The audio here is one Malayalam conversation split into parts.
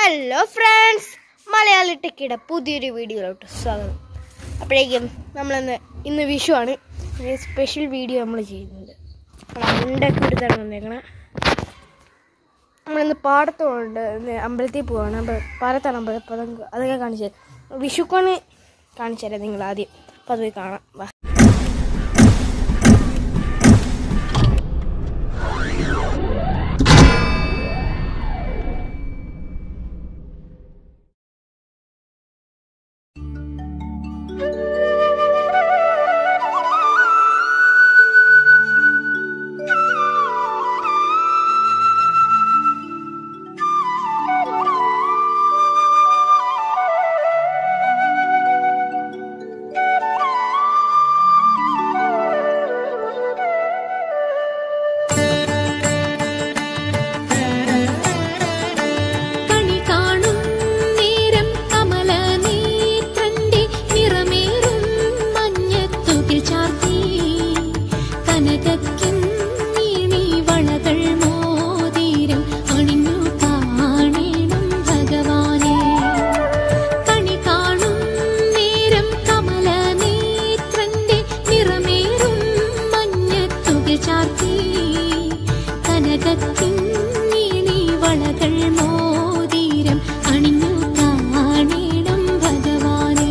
ഹലോ ഫ്രണ്ട്സ് മലയാളി ടെക്കിയുടെ പുതിയൊരു വീഡിയോയിലോട്ട് സ്വാഗതം അപ്പോഴേക്കും നമ്മളിന്ന് ഇന്ന് വിഷുവാണ് ഒരു സ്പെഷ്യൽ വീഡിയോ നമ്മൾ ചെയ്യുന്നത് ഉണ്ടാക്കി എടുത്താണ് വന്നേക്കണേ നമ്മളിന്ന് പാടത്ത് പോകുന്നുണ്ട് ഇന്ന് അമ്പലത്തിൽ പോവാണ് അപ്പോൾ പാലത്താണ് അമ്പലം അപ്പോൾ അതൊക്കെ അതൊക്കെ കാണിച്ചു തരാം വിഷുക്കോണ് കാണിച്ചു തരാം നിങ്ങൾ ആദ്യം അപ്പോൾ അത് പോയി കാണാം വാ കണി കാണും നേരം കമല നേത്രന്റെ നിറമേറും മഞ്ഞത്തുകിൽ ചാർത്തി കനകക്കിൻ നീണി വളകൾ മോതിരം അണിഞ്ഞു കാണേണം ഭഗവാനെ കണി കാണും നേരം കമല നേത്രന്റെ നിറമേറും മഞ്ഞത്തുകിൽ ചാർത്തി കനകത്തിൻ നീണി വളകൾ മോതിരം അണിഞ്ഞു കാണേണം ഭഗവാനെ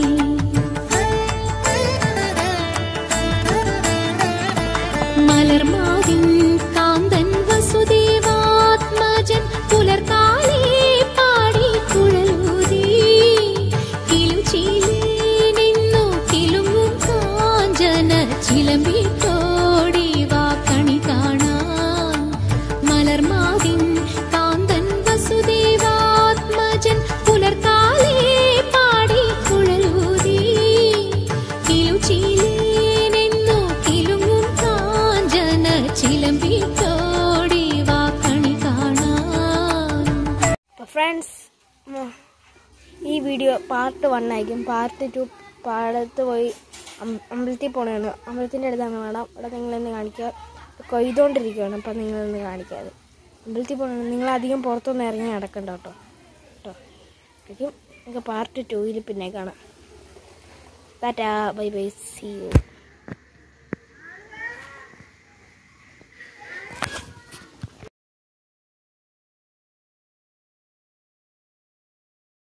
മലർമാവിൻ കാന്തൻ വസുദേവാത്മജൻ പുലർക്കാലേ പാടി കുഴലൂതി കിലുചിലേ നിന്നു കിലുങ്ങും കാഞ്ചന ചിലമ്പിട്ടോടി വാ കണി കാണാൻ മലർമാവിൻ കാന്തൻ വസുദേവാത്മജൻ പുലർക്കാലേ പാടി കുഴലൂതി കിലുചിലേനെന്നു കിലുങ്ങും കാഞ്ചന ചിലമ്പിട്ടോടി വാ കണി കാണാൻ അപ്പോൾ ഫ്രണ്ട്സ് ഈ വീഡിയോ പാർട്ട് വൺ ആയിരിക്കും പാർട്ട് ടു പാടത്ത് പോയി അം- അമ്പലത്തിൽ പോകണതാണ് അമ്പലത്തിൻ്റെ അടുത്താണ് വേണം അവിടെ നിങ്ങളൊന്ന് കാണിക്കുക കൊയ്തുകൊണ്ടിരിക്കുകയാണ് അപ്പം നിങ്ങളൊന്ന് കാണിക്കാതെ അമ്പലത്തിൽ പോകണം നിങ്ങൾ അധികം പുറത്തൊന്നും ഇറങ്ങി നടക്കണ്ട കേട്ടോ കേട്ടോ അപ്പോഴേക്കും നമുക്ക് പാർട്ട് ടൂയിൽ പിന്നെ കാണാം tata bye bye see U